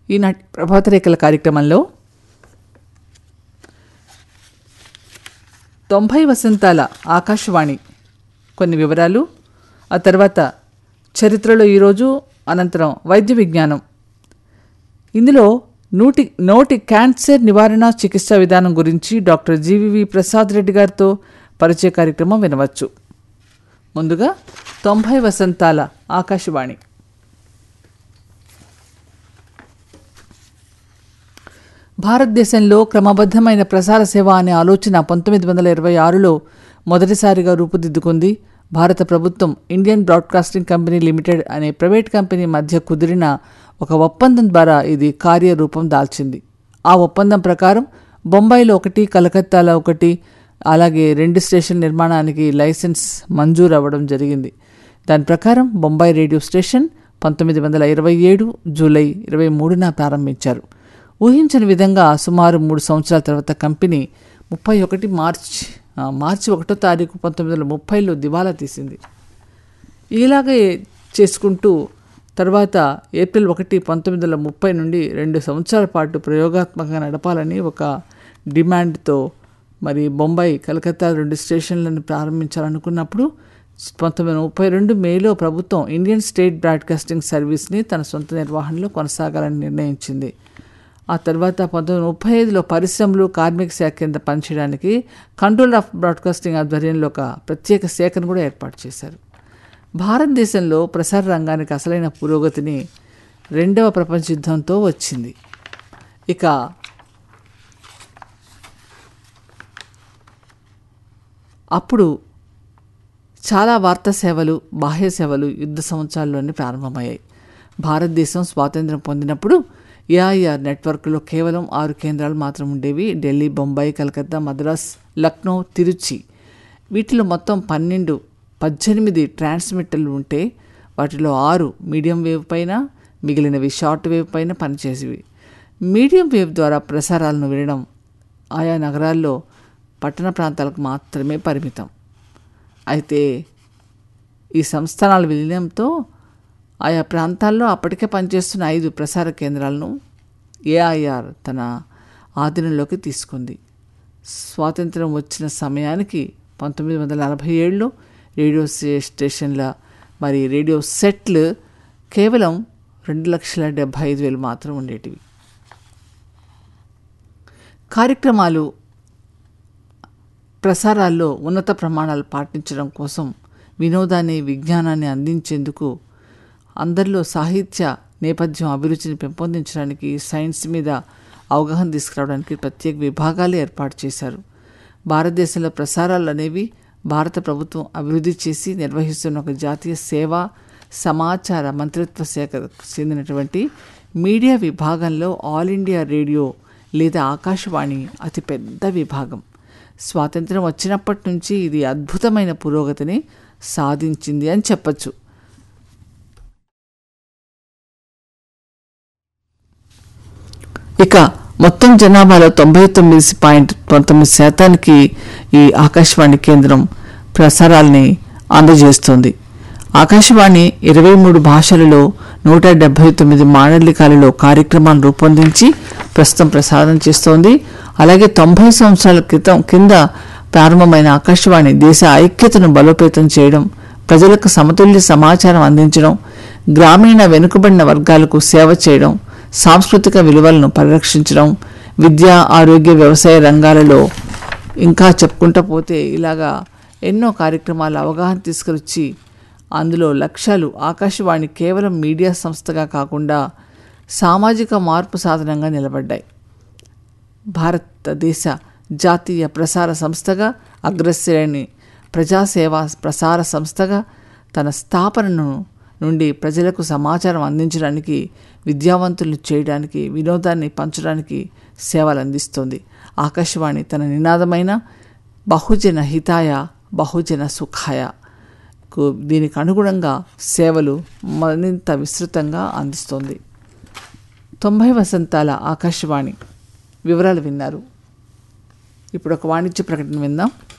ఈనాటి ప్రభాత రేఖల కార్యక్రమంలో తొంభై వసంతాల ఆకాశవాణి కొన్ని వివరాలు ఆ తర్వాత చరిత్రలో ఈరోజు అనంతరం వైద్య విజ్ఞానం ఇందులో నోటి నోటి క్యాన్సర్ నివారణ చికిత్సా విధానం గురించి డాక్టర్ జీవివి ప్రసాద్ రెడ్డి గారితో పరిచయ కార్యక్రమం వినవచ్చు ముందుగా తొంభై వసంతాల ఆకాశవాణి భారతదేశంలో క్రమబద్ధమైన ప్రసార సేవ అనే ఆలోచన పంతొమ్మిది వందల ఇరవై ఆరులో మొదటిసారిగా రూపుదిద్దుకుంది భారత ప్రభుత్వం ఇండియన్ బ్రాడ్కాస్టింగ్ కంపెనీ లిమిటెడ్ అనే ప్రైవేట్ కంపెనీ మధ్య కుదిరిన ఒక ఒప్పందం ద్వారా ఇది కార్యరూపం దాల్చింది ఆ ఒప్పందం ప్రకారం బొంబాయిలో ఒకటి కలకత్తాలో ఒకటి అలాగే రెండు స్టేషన్ నిర్మాణానికి లైసెన్స్ మంజూరు అవ్వడం జరిగింది దాని ప్రకారం బొంబాయి రేడియో స్టేషన్ పంతొమ్మిది వందల ఇరవై ఏడు జూలై ఇరవై మూడున ప్రారంభించారు ఊహించని విధంగా సుమారు మూడు సంవత్సరాల తర్వాత కంపెనీ ముప్పై ఒకటి మార్చ్ ఆ, మార్చి ఒకటో తారీఖు పంతొమ్మిది వందల ముప్పైలో దివాలా తీసింది ఇలాగే చేసుకుంటూ తర్వాత ఏప్రిల్ ఒకటి పంతొమ్మిది వందల ముప్పై నుండి రెండు సంవత్సరాల పాటు ప్రయోగాత్మకంగా నడపాలని ఒక డిమాండ్తో మరి బొంబాయి కలకత్తా రెండు స్టేషన్లను ప్రారంభించాలనుకున్నప్పుడు పంతొమ్మిది వందల ముప్పై రెండు మేలో ప్రభుత్వం ఇండియన్ స్టేట్ బ్రాడ్కాస్టింగ్ సర్వీస్ని తన సొంత నిర్వహణలో కొనసాగాలని నిర్ణయించింది ఆ తర్వాత పంతొమ్మిది వందల ముప్పై ఐదులో పరిశ్రమలు కార్మిక శాఖ కింద పనిచేయడానికి కంట్రోల్ ఆఫ్ బ్రాడ్కాస్టింగ్ ఆధ్వర్యంలో ఒక ప్రత్యేక శాఖను కూడా ఏర్పాటు చేశారు భారతదేశంలో ప్రసార రంగానికి అసలైన పురోగతిని రెండవ ప్రపంచ యుద్ధంతో వచ్చింది ఇక అప్పుడు చాలా వార్తా సేవలు బాహ్య సేవలు యుద్ధ సంవత్సరాల్లోనే ప్రారంభమయ్యాయి భారతదేశం స్వాతంత్రం పొందినప్పుడు ఏఐఆర్ నెట్వర్క్లో కేవలం ఆరు కేంద్రాలు మాత్రం ఉండేవి ఢిల్లీ బొంబాయి కలకత్తా మద్రాస్ లక్నో తిరుచి వీటిలో మొత్తం పన్నెండు పద్దెనిమిది ట్రాన్స్మిటర్లు ఉంటే వాటిలో ఆరు మీడియం వేవ్ పైన మిగిలినవి షార్ట్ వేవ్ పైన పనిచేసేవి మీడియం వేవ్ ద్వారా ప్రసారాలను వినడం ఆయా నగరాల్లో పట్టణ ప్రాంతాలకు మాత్రమే పరిమితం అయితే ఈ సంస్థానాల విలీనంతో ఆయా ప్రాంతాల్లో అప్పటికే పనిచేస్తున్న ఐదు ప్రసార కేంద్రాలను ఏఐఆర్ తన ఆధీనంలోకి తీసుకుంది స్వాతంత్రం వచ్చిన సమయానికి పంతొమ్మిది వందల నలభై ఏడులో రేడియో స్టే- స్టేషన్ల మరి రేడియో సెట్లు కేవలం రెండు లక్షల డెబ్భై ఐదు వేలు మాత్రం ఉండేటివి కార్యక్రమాలు ప్రసారాల్లో ఉన్నత ప్రమాణాలు పాటించడం కోసం వినోదాన్ని విజ్ఞానాన్ని అందించేందుకు అందరిలో సాహిత్య నేపథ్యం అభిరుచిని పెంపొందించడానికి సైన్స్ మీద అవగాహన తీసుకురావడానికి ప్రత్యేక విభాగాలు ఏర్పాటు చేశారు భారతదేశంలో ప్రసారాలు అనేవి భారత ప్రభుత్వం అభివృద్ధి చేసి నిర్వహిస్తున్న ఒక జాతీయ సేవ సమాచార మంత్రిత్వ శాఖకు చెందినటువంటి మీడియా విభాగంలో ఆల్ ఇండియా రేడియో లేదా ఆకాశవాణి అతిపెద్ద విభాగం స్వాతంత్రం వచ్చినప్పటి నుంచి ఇది అద్భుతమైన పురోగతిని సాధించింది అని చెప్పచ్చు ఇక మొత్తం జనాభాలో తొంభై తొమ్మిది పాయింట్ పంతొమ్మిది శాతానికి ఈ ఆకాశవాణి కేంద్రం ప్రసారాల్ని అందజేస్తుంది ఆకాశవాణి ఇరవై మూడు భాషలలో నూట డెబ్బై తొమ్మిది మాండలికాలలో కార్యక్రమాలు రూపొందించి ప్రస్తుతం ప్రసారం చేస్తోంది అలాగే తొంభై సంవత్సరాల క్రితం కింద ప్రారంభమైన ఆకాశవాణి దేశ ఐక్యతను బలోపేతం చేయడం ప్రజలకు సమతుల్య సమాచారం అందించడం గ్రామీణ వెనుకబడిన వర్గాలకు సేవ చేయడం సాంస్కృతిక విలువలను పరిరక్షించడం విద్య ఆరోగ్య వ్యవసాయ రంగాలలో ఇంకా చెప్పుకుంటూ పోతే ఇలాగా ఎన్నో కార్యక్రమాల అవగాహన తీసుకొచ్చి అందులో లక్ష్యాలు ఆకాశవాణి కేవలం మీడియా సంస్థగా కాకుండా సామాజిక మార్పు సాధనంగా నిలబడ్డాయి భారతదేశ జాతీయ ప్రసార సంస్థగా అగ్రశ్రేణి ప్రజాసేవ ప్రసార సంస్థగా తన స్థాపనను నుండి ప్రజలకు సమాచారం అందించడానికి విద్యావంతులను చేయడానికి వినోదాన్ని పంచడానికి సేవలు అందిస్తుంది ఆకాశవాణి తన నినాదమైన బహుజన హితాయ బహుజన సుఖాయ కు దీనికి అనుగుణంగా సేవలు మరింత విస్తృతంగా అందిస్తోంది తొంభై వసంతాల ఆకాశవాణి వివరాలు విన్నారు ఇప్పుడు ఒక వాణిజ్య ప్రకటన విందాం